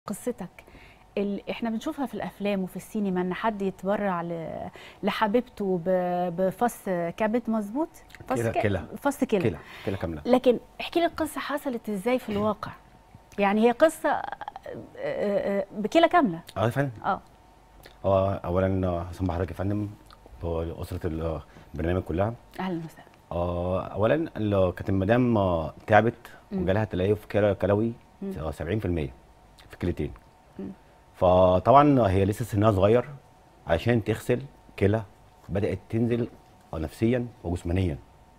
قصتك ال... احنا بنشوفها في الافلام وفي السينما ان حد يتبرع ل... لحبيبته ب... بفص كبد مظبوط فص كلى- ك- كلى. فص كلى كده كده كامله لكن احكي لي القصه حصلت ازاي في الواقع يعني هي قصه آه، آه، بكلى كامله اه يا فندم اه هو اولا صباح حضرتك يا فندم واسره البرنامج كلها اهلا وسهلا آه، اولا ال- كانت المدام آه، تعبت وجالها تليف كلى- كلوي آه، 70% في كليتين فطبعا هي لسه سنها صغير عشان تغسل كلى بدات تنزل آه، نفسيا وجسمانيا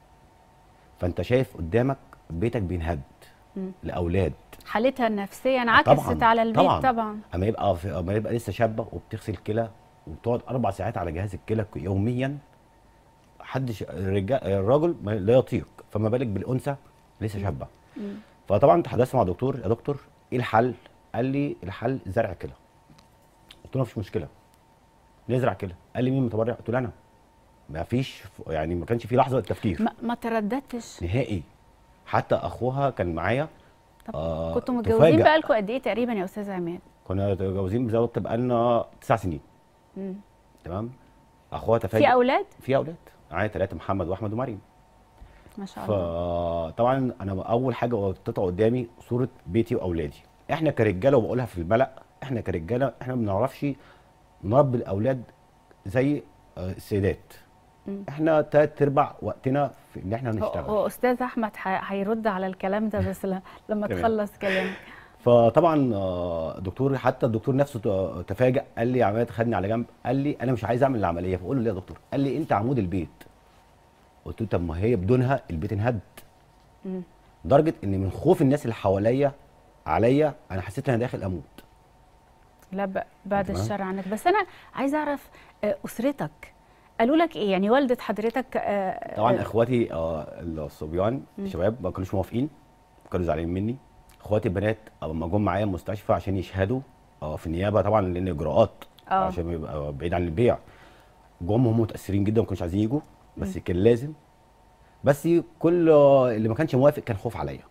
فانت شايف قدامك بيتك بينهد لاولاد حالتها النفسيه انعكست طبعاً، على البيت طبعاً. طبعا اما يبقى في اما يبقى لسه شابه وبتغسل كلى وبتقعد اربع ساعات على جهاز الكلى يوميا حدش الرجال الراجل ما- لا يطيق فما بالك بالانثى لسه شابه فطبعا تحدثت مع دكتور يا دكتور ايه الحل؟ قال لي الحل زرع كلى قلت له مفيش مشكله نزرع كلى قال لي مين متبرع؟ قلت له انا ما فيش يعني ما كانش في لحظه تفكير ما, ما ترددتش نهائي حتى اخوها كان معايا طب آه، كنتوا متجوزين تفاجأ. بقالكم قد ايه تقريبا يا استاذ عماد كنا متجوزين بالظبط بقالنا تسع سنين مم. تمام اخوها تفاجئ في اولاد في اولاد معايا ثلاثه محمد واحمد ومريم ما شاء الله فطبعا انا اول حاجه حطيتها قدامي صوره بيتي واولادي احنا كرجاله وبقولها في الملأ احنا كرجاله احنا ما بنعرفش نربي الاولاد زي آه، السيدات احنا تلات ارباع وقتنا في ان احنا هو- نشتغل هو استاذ احمد ح- هيرد على الكلام ده بس ل- لما تمام. تخلص كلامك فطبعا آه، دكتور حتى الدكتور نفسه ت- تفاجأ قال لي عمليه خدني على جنب قال لي انا مش عايز اعمل العمليه فقول له ليه يا دكتور قال لي انت عمود البيت قلت له طب ما هي بدونها البيت انهد مم. لدرجه ان من خوف الناس اللي حواليا عليا انا حسيت ان انا داخل اموت لا ب- بعد تمام. الشر عنك بس انا عايزه اعرف آه، اسرتك قالوا لك ايه يعني والده حضرتك آه، طبعا آه، اخواتي آه، الصبيان الشباب ما كانوش موافقين كانوا زعلانين مني اخواتي البنات لما جم معايا المستشفى عشان يشهدوا آه، في النيابه طبعا لان اجراءات آه. عشان يبقى بعيد عن البيع جم هم متاثرين جدا ما كانوش عايزين يجوا بس كان لازم بس كل اللي ما كانش موافق كان خوف عليا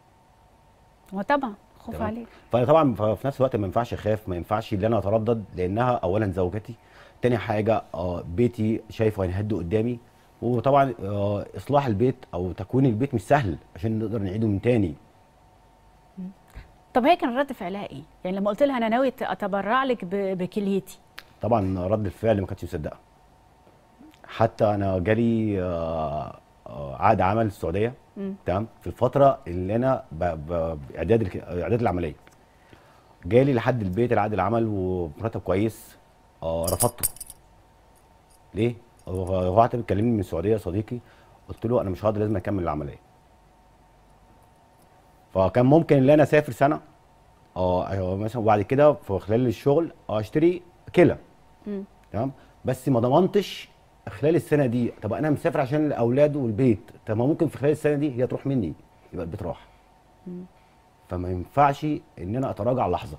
هو طبعا خوف تمام؟ عليك فانا طبعا ف- في نفس الوقت ما ينفعش اخاف ما ينفعش ان انا اتردد لانها اولا زوجتي تاني حاجه آه بيتي شايفه هينهد قدامي وطبعا آه اصلاح البيت او تكوين البيت مش سهل عشان نقدر نعيده من تاني طب هي كان رد فعلها ايه يعني لما قلت لها انا ناوي اتبرع لك ب- بكليتي طبعا رد الفعل ما كانتش مصدقه حتى انا جالي آه، آه، عقد عمل في السعوديه مم. تمام في الفتره اللي انا ب- ب- باعداد الك- اعداد العمليه جالي لحد البيت العقد العمل ومرتب كويس آه رفضته ليه هو هو واحد بيكلمني من السعوديه صديقي قلت له انا مش هقدر لازم اكمل العمليه فكان ممكن ان انا اسافر سنه اه أيوة مثلا وبعد كده في خلال الشغل اشتري كلى مم. تمام بس ما ضمنتش خلال السنه دي طب انا مسافر عشان الاولاد والبيت طب ما ممكن في خلال السنه دي هي تروح مني يبقى البيت راح فما ينفعش ان انا اتراجع لحظه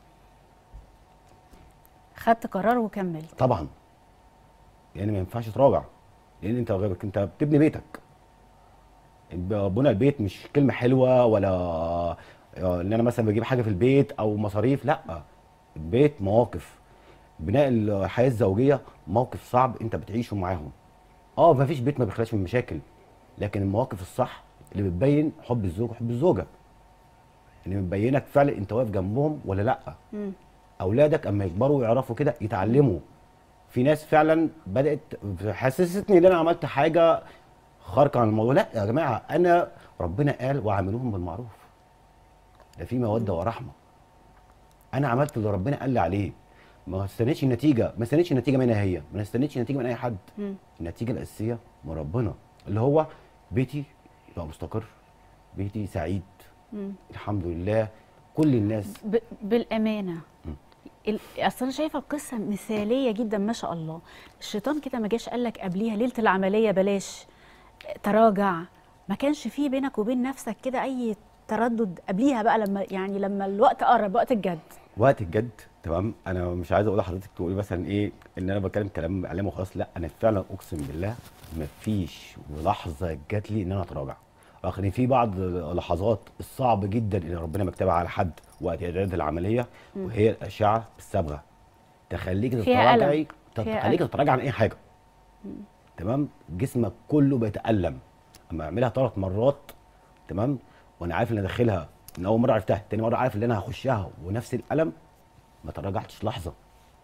خدت قرار وكملت طبعا يعني ما ينفعش تراجع لان انت غيرك انت بتبني بيتك بنى البيت مش كلمه حلوه ولا آه، ان انا مثلا بجيب حاجه في البيت او مصاريف لا البيت مواقف بناء الحياه الزوجيه موقف صعب انت بتعيشه معاهم اه ما فيش بيت ما بيخلاش من مشاكل لكن المواقف الصح اللي بتبين حب الزوج وحب الزوجه اللي بتبينك فعلا انت واقف جنبهم ولا لا مم. اولادك اما يكبروا ويعرفوا كده يتعلموا في ناس فعلا بدات حسستني ان انا عملت حاجه خارقه عن الموضوع لا يا جماعه انا ربنا قال وعاملوهم بالمعروف ده في موده ورحمه انا عملت اللي ربنا قال لي عليه ما استنيتش النتيجه ما استنيتش النتيجه منها هي ما استنيتش النتيجه من اي حد مم. النتيجه الاساسيه من ربنا اللي هو بيتي يبقى مستقر بيتي سعيد مم. الحمد لله كل الناس ب... بالامانه مم. ال- اصل انا شايفه القصه مثاليه جدا ما شاء الله الشيطان كده ما جاش قال لك قبليها ليله العمليه بلاش تراجع ما كانش فيه بينك وبين نفسك كده اي تردد قبليها بقى لما يعني لما الوقت قرب وقت الجد وقت الجد تمام انا مش عايز اقول لحضرتك تقولي مثلا ايه ان انا بتكلم كلام اعلام وخلاص لا انا فعلا اقسم بالله مفيش لحظه جات لي ان انا اتراجع لكن في بعض اللحظات الصعب جدا ان ربنا مكتبها على حد وقت اعداد العمليه وهي الاشعه الصبغه تخليك فيها ألم. تتراجعي فيها تخليك ألم. تتراجع عن اي حاجه تمام جسمك كله بيتالم اما اعملها ثلاث مرات تمام وانا عارف ان أنا داخلها من اول مره عرفتها تاني مره عارف ان انا هخشها ونفس الالم ما تراجعتش لحظه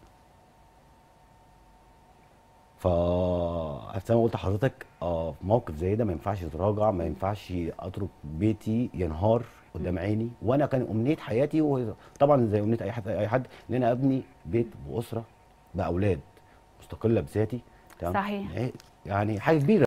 ف زي ما قلت لحضرتك اه في موقف زي ده ما ينفعش اتراجع ما ينفعش اترك بيتي ينهار قدام عيني وانا كان امنيه حياتي وطبعا زي امنيه اي حد اي حد ان انا ابني بيت واسره باولاد مستقله بذاتي تمام صحيح. يعني حاجه كبيره